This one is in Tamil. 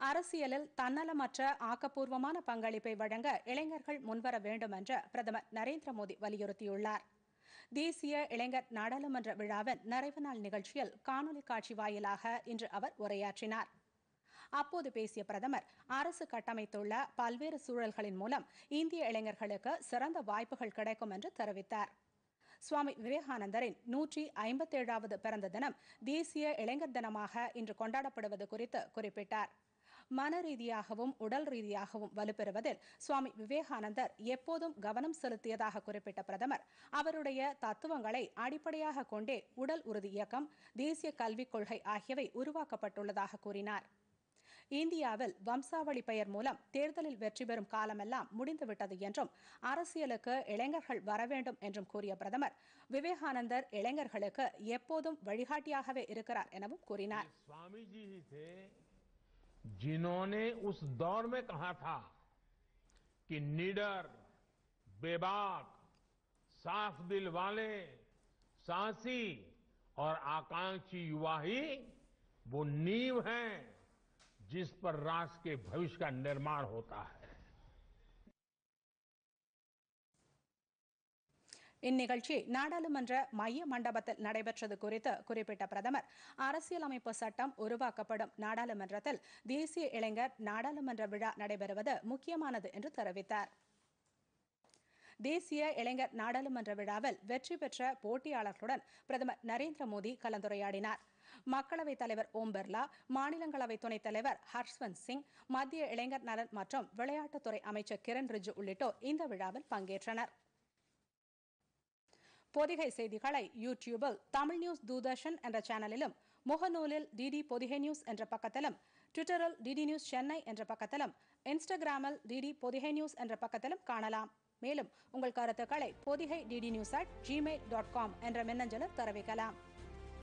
அரசியலில் தன்னலமற்ற ஆக்கப்பூர்வமான பங்களிப்பை வழங்க இளைஞர்கள் முன்வர வேண்டும் என்று பிரதமர் நரேந்திர மோடி வலியுறுத்தியுள்ளார் தேசிய இளைஞர் நாடாளுமன்ற விழாவின் நிறைவு நாள் நிகழ்ச்சியில் காணொலி காட்சி வாயிலாக இன்று அவர் உரையாற்றினார் அப்போது பேசிய பிரதமர் அரசு கட்டமைத்துள்ள பல்வேறு சூழல்களின் மூலம் இந்திய இளைஞர்களுக்கு சிறந்த வாய்ப்புகள் கிடைக்கும் என்று தெரிவித்தார் சுவாமி விவேகானந்தரின் நூற்றி ஐம்பத்தேழாவது பிறந்த தினம் தேசிய இளைஞர் தினமாக இன்று கொண்டாடப்படுவது குறித்து குறிப்பிட்டார் மன ரீதியாகவும் உடல் ரீதியாகவும் வலுப்பெறுவதில் சுவாமி விவேகானந்தர் எப்போதும் கவனம் செலுத்தியதாக குறிப்பிட்ட பிரதமர் அவருடைய தத்துவங்களை அடிப்படையாக கொண்டே உடல் உறுதி இயக்கம் தேசிய கல்விக் கொள்கை ஆகியவை உருவாக்கப்பட்டுள்ளதாக கூறினார் இந்தியாவில் வம்சாவளி பெயர் மூலம் தேர்தலில் வெற்றி பெறும் காலமெல்லாம் முடிந்துவிட்டது என்றும் அரசியலுக்கு இளைஞர்கள் வர வேண்டும் என்றும் கூறிய பிரதமர் விவேகானந்தர் இளைஞர்களுக்கு எப்போதும் வழிகாட்டியாகவே இருக்கிறார் எனவும் கூறினார் स्वामी जी ही थे जिन्होंने उस दौर में कहा था कि निडर बेबाक साफ दिल वाले साहसी और आकांक्षी युवा ही वो नींव हैं जिस पर राष्ट्र के भविष्य का निर्माण होता है இந்நிகழ்ச்சி நாடாளுமன்ற மைய மண்டபத்தில் நடைபெற்றது குறித்து குறிப்பிட்ட பிரதமர் அரசியலமைப்பு சட்டம் உருவாக்கப்படும் நாடாளுமன்றத்தில் தேசிய இளைஞர் நாடாளுமன்ற விழா நடைபெறுவது முக்கியமானது என்று தெரிவித்தார் தேசிய இளைஞர் நாடாளுமன்ற விழாவில் வெற்றி பெற்ற போட்டியாளர்களுடன் பிரதமர் நரேந்திர மோடி கலந்துரையாடினார் மக்களவைத் தலைவர் ஓம் பிர்லா மாநிலங்களவை துணைத் தலைவர் ஹர்ஷ்வந்த் சிங் மத்திய இளைஞர் நலன் மற்றும் விளையாட்டுத்துறை அமைச்சர் கிரண் ரிஜிஜு உள்ளிட்டோர் இந்த விழாவில் பங்கேற்றனர் பொதிகை செய்திகளை யூடியூபில் தமிழ் நியூஸ் தூர்தர்ஷன் என்ற சேனலிலும் முகநூலில் டிடி பொதிகை நியூஸ் என்ற பக்கத்திலும் ட்விட்டரில் டிடி நியூஸ் சென்னை என்ற பக்கத்திலும் இன்ஸ்டாகிராமில் டிடி பொதிகை நியூஸ் என்ற பக்கத்திலும் காணலாம் மேலும் உங்கள் கருத்துக்களை Podhigai DD news at Gmail dot com என்ற மின்னஞ்சலில் தெரிவிக்கலாம்